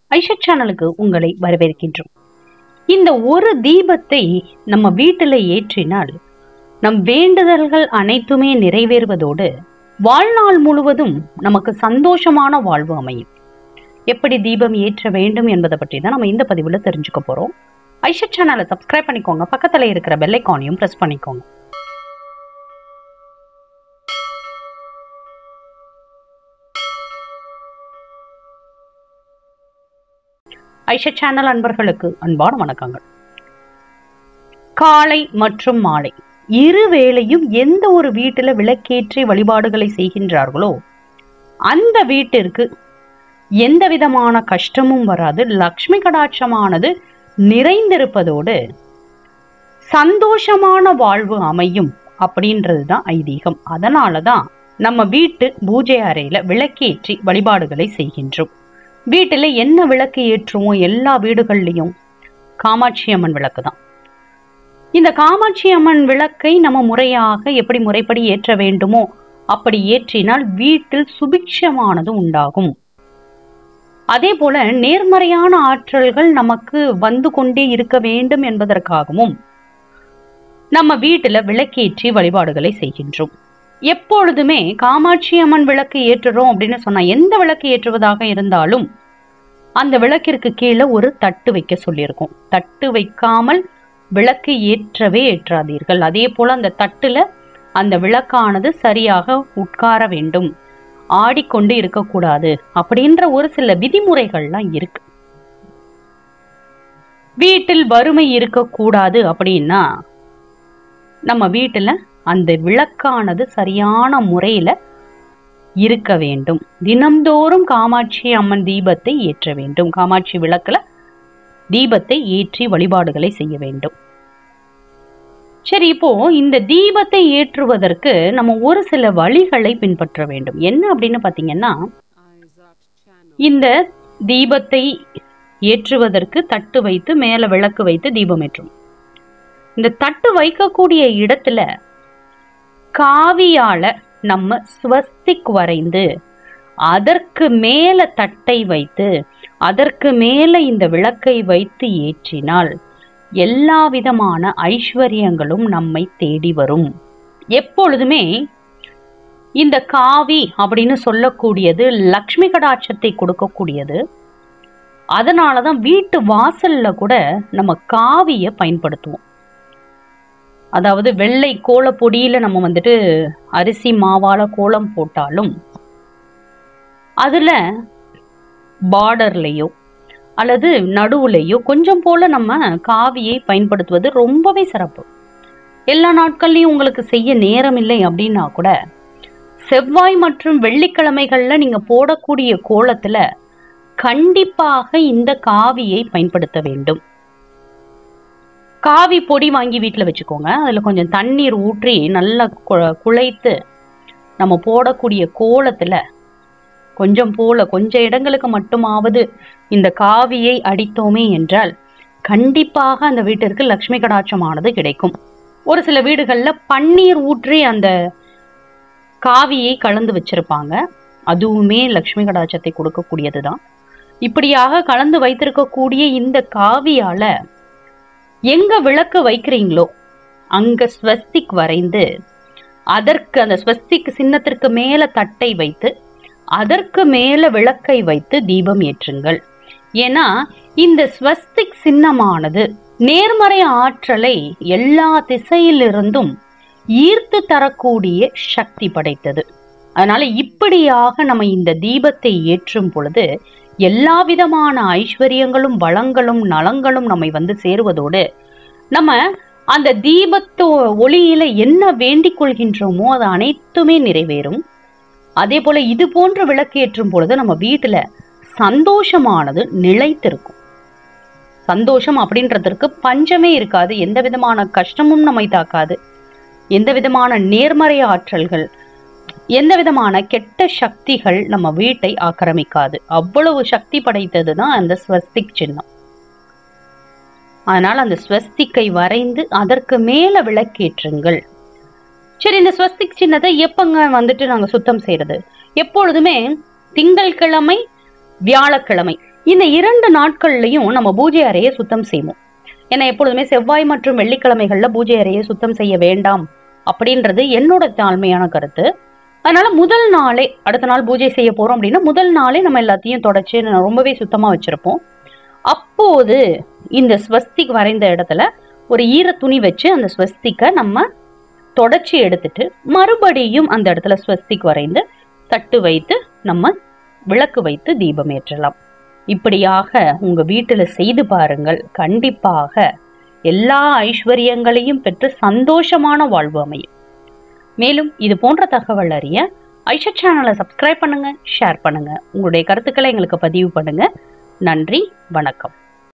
ஐஷத் சேனலுக்கு உங்களை வரவேற்கின்றோம் இந்த ஒரு தீபத்தை நம்ம வீட்டில் ஏற்றினால் நம் வேண்டுதல்கள் அனைத்துமே நிறைவேறுவதோடு வாழ்நாள் முழுவதும் நமக்கு சந்தோஷமான வாழ்வு அமையும் எப்படி தீபம் ஏற்ற வேண்டும் என்பதை பற்றி தான் நம்ம இந்த பதிவில் தெரிஞ்சுக்க போறோம் ஐஷத் சேனலை சப்ஸ்கிரைப் பண்ணிக்கோங்க பக்கத்தில் இருக்கிற பெல் ஐக்கானையும் ப்ரெஸ் பண்ணிக்கோங்க ஐஷத் சேனல் அன்பர்களுக்கு அன்பான வணக்கங்கள் காலை மற்றும் மாலை இரு வேளையும் எந்த ஒரு வீட்டில் விளக்கேற்றி வழிபாடுகளை செய்கின்றார்களோ அந்த வீட்டிற்கு எந்த விதமான கஷ்டமும் வராது லக்ஷ்மி கடாட்சமானது நிறைந்திருப்பதோடு சந்தோஷமான வாழ்வு அமையும் அப்படின்றது தான் ஐதீகம் அதனால தான் நம்ம வீட்டு பூஜை அறையில விளக்கேற்றி வழிபாடுகளை செய்கின்றோம் வீட்டில் என்ன விளக்கு ஏற்றுவோம் எல்லா வீடுகள்லையும் காமாட்சி அம்மன் விளக்கு தான் இந்த காமாட்சி அம்மன் விளக்கை நம்ம முறையாக எப்படி முறைப்படி ஏற்ற வேண்டுமோ அப்படி ஏற்றினால் வீட்டில் சுபிக்ஷமானது உண்டாகும் அதே போல நேர்மறையான ஆற்றல்கள் நமக்கு வந்து கொண்டே இருக்க வேண்டும் என்பதற்காகவும் நம்ம வீட்டுல விளக்கேற்றி வழிபாடுகளை செய்கின்றோம் எப்பொழுதுமே காமாட்சி அம்மன் விளக்கு ஏற்றுறோம் அப்படின்னு சொன்னா எந்த விளக்கு ஏற்றுவதாக இருந்தாலும் அந்த விளக்கிற்கு கீழே ஒரு தட்டு வைக்க சொல்லியிருக்கோம் தட்டு வைக்காமல் விளக்கு ஏற்றவே ஏற்றாதீர்கள் அதே போல அந்த தட்டுல அந்த விளக்கானது சரியாக உட்கார வேண்டும் ஆடிக்கொண்டு இருக்கக்கூடாது அப்படின்ற ஒரு சில விதிமுறைகள்லாம் இருக்கு வீட்டில் வறுமை இருக்கக்கூடாது அப்படின்னா நம்ம வீட்டுல அந்த விளக்கானது சரியான முறையில இருக்க வேண்டும் தினம்தோறும் காமாட்சி அம்மன் தீபத்தை ஏற்ற வேண்டும் காமாட்சி விளக்குல தீபத்தை ஏற்றி வழிபாடுகளை செய்ய வேண்டும் சரி இப்போ இந்த தீபத்தை ஏற்றுவதற்கு நம்ம ஒரு சில வழிகளை பின்பற்ற வேண்டும் என்ன அப்படின்னு பாத்தீங்கன்னா இந்த தீபத்தை ஏற்றுவதற்கு தட்டு வைத்து மேல விளக்கு வைத்து தீபம் ஏற்றும் இந்த தட்டு வைக்கக்கூடிய இடத்துல காவியால நம்ம ஸ்வஸ்திக் வரைந்து அதற்கு மேல தட்டை வைத்து அதற்கு மேல இந்த விளக்கை வைத்து ஏற்றினால் எல்லா விதமான ஐஸ்வர்யங்களும் நம்மை தேடி வரும் எப்பொழுதுமே இந்த காவி அப்படின்னு சொல்லக்கூடியது லக்ஷ்மி கடாட்சத்தை கொடுக்கக்கூடியது அதனாலதான் வீட்டு வாசல்ல கூட நம்ம காவிய பயன்படுத்துவோம் அதாவது வெள்ளை கோலப்பொடியில நம்ம வந்துட்டு அரிசி மாவால கோலம் போட்டாலும் அதுல பார்டர்லயோ அல்லது நடுவுலையோ கொஞ்சம் போல நம்ம காவியை பயன்படுத்துவது ரொம்பவே சிறப்பு எல்லா நாட்கள்லையும் உங்களுக்கு செய்ய நேரம் இல்லை அப்படின்னா கூட செவ்வாய் மற்றும் வெள்ளிக்கிழமைகள்ல நீங்க போடக்கூடிய கோலத்துல கண்டிப்பாக இந்த காவியை பயன்படுத்த வேண்டும் காவி பொடி வாங்கி வீட்டில் வச்சுக்கோங்க அதில் கொஞ்சம் தண்ணீர் ஊற்றி நல்லா கு- குழைத்து நம்ம போடக்கூடிய கோலத்தில் கொஞ்சம் போல கொஞ்சம் இடங்களுக்கு மட்டுமாவது இந்த காவியை அடித்தோமே என்றால் கண்டிப்பாக அந்த வீட்டிற்கு லக்ஷ்மி கடாட்சமானது கிடைக்கும் ஒரு சில வீடுகளில் பன்னீர் ஊற்றி அந்த காவியை கலந்து வச்சிருப்பாங்க அதுவுமே லக்ஷ்மி கடாட்சத்தை கொடுக்கக்கூடியது தான் இப்படியாக கலந்து வைத்திருக்கக்கூடிய இந்த காவியால எங்க விளக்கு வைக்கிறீங்களோ அங்க ஸ்வஸ்திக் வரைந்து அதற்கு அந்த ஸ்வஸ்திக் சின்னத்திற்கு மேல தட்டை வைத்து அதற்கு மேல விளக்கை வைத்து தீபம் ஏற்றுங்கள் ஏன்னா இந்த ஸ்வஸ்திக் சின்னமானது நேர்மறை ஆற்றலை எல்லா திசையிலிருந்தும் ஈர்த்து தரக்கூடிய சக்தி படைத்தது அதனால இப்படியாக நம்ம இந்த தீபத்தை ஏற்றும் பொழுது எல்லா விதமான ஐஸ்வர்யங்களும் வளங்களும் நலங்களும் நம்மை வந்து சேருவதோடு நம்ம அந்த தீபத்தோ ஒளியில என்ன வேண்டிக் கொள்கின்றோமோ அது அனைத்துமே நிறைவேறும் அதே போல இது போன்ற விளக்கு ஏற்றும் பொழுது நம்ம வீட்டுல சந்தோஷமானது நிலைத்திருக்கும் சந்தோஷம் அப்படின்றதற்கு பஞ்சமே இருக்காது எந்த விதமான கஷ்டமும் நம்மை தாக்காது எந்த விதமான நேர்மறை ஆற்றல்கள் எந்த விதமான கெட்ட சக்திகள் நம்ம வீட்டை ஆக்கிரமிக்காது அவ்வளவு சக்தி படைத்தது தான் அந்த ஸ்வஸ்திக் சின்னம் அதனால் அந்த ஸ்வஸ்திக்கை வரைந்து அதற்கு மேல விளக்கேற்றுங்கள் சரி இந்த ஸ்வஸ்திக் சின்னத்தை எப்பங்க வந்துட்டு நாங்க சுத்தம் செய்யறது எப்பொழுதுமே திங்கள்கிழமை வியாழக்கிழமை இந்த இரண்டு நாட்கள்லையும் நம்ம பூஜை அறையை சுத்தம் செய்வோம் ஏன்னா எப்பொழுதுமே செவ்வாய் மற்றும் வெள்ளிக்கிழமைகள்ல பூஜை அறையை சுத்தம் செய்ய வேண்டாம் அப்படின்றது என்னோட தாழ்மையான கருத்து அதனால முதல் நாளே அடுத்த நாள் பூஜை செய்ய போறோம் அப்படின்னா முதல் நாளே நம்ம எல்லாத்தையும் தொடச்சு ரொம்பவே சுத்தமா வச்சிருப்போம் அப்போது இந்த ஸ்வஸ்திக் வரைந்த இடத்துல ஒரு ஈர துணி வச்சு அந்த ஸ்வஸ்திக்கை நம்ம தொடச்சி எடுத்துட்டு மறுபடியும் அந்த இடத்துல ஸ்வஸ்திக் வரைந்து தட்டு வைத்து நம்ம விளக்கு வைத்து தீபம் ஏற்றலாம் இப்படியாக உங்க வீட்டுல செய்து பாருங்கள் கண்டிப்பாக எல்லா ஐஸ்வர்யங்களையும் பெற்று சந்தோஷமான வாழ்வு அமையும் மேலும் இது போன்ற தகவல் அறிய ஐஷா சேனலை சப்ஸ்கிரைப் பண்ணுங்க ஷேர் பண்ணுங்க உங்களுடைய கருத்துக்களை எங்களுக்கு பதிவு பண்ணுங்க நன்றி வணக்கம்